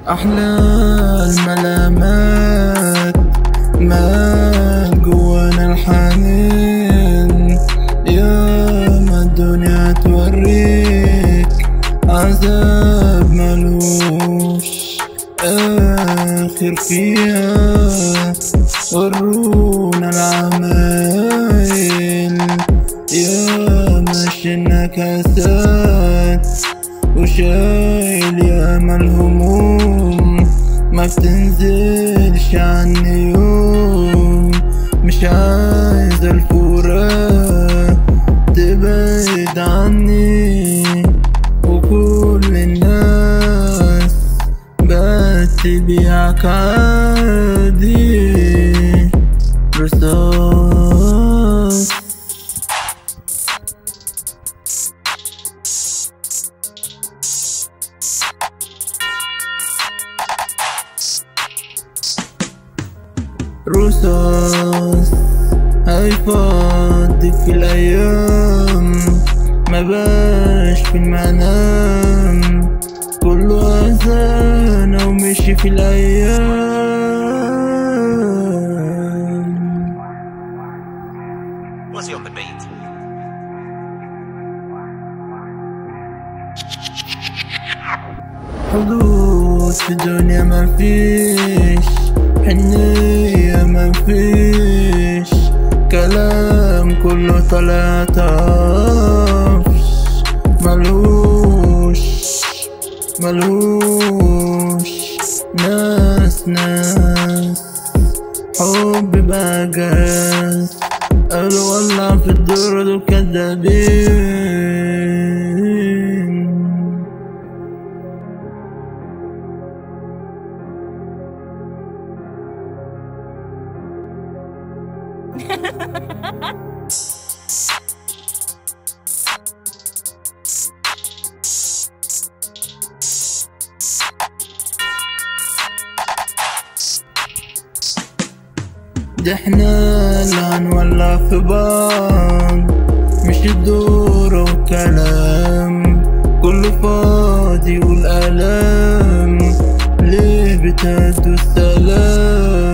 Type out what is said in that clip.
أحلى الملامات ما جوانا الحنين يا ما الدنيا توريك عذاب ملوش آخر فيها ورونا العمايل يا مشينا كاسات وشايل يا الهموم ما بتنزلش عني يوم مش عايز الفراق تبعد عني وكل الناس بقت تبيعك عادي رصاص رصاص هيفضي في الأيام ما باش في المنام كله أذان ومشي في الأيام وزير بالبيت حدود في الدنيا ما فيش حنية ما فيش كلام كله طلع طفش ملهوش ملهوش ناس ناس حب بقى جاز قالوا والله في الدور دول كدابين ده احنا اللي هنولع في بعض مش الدور وكلام كله فاضي والآلام ليه بتهدوا السلام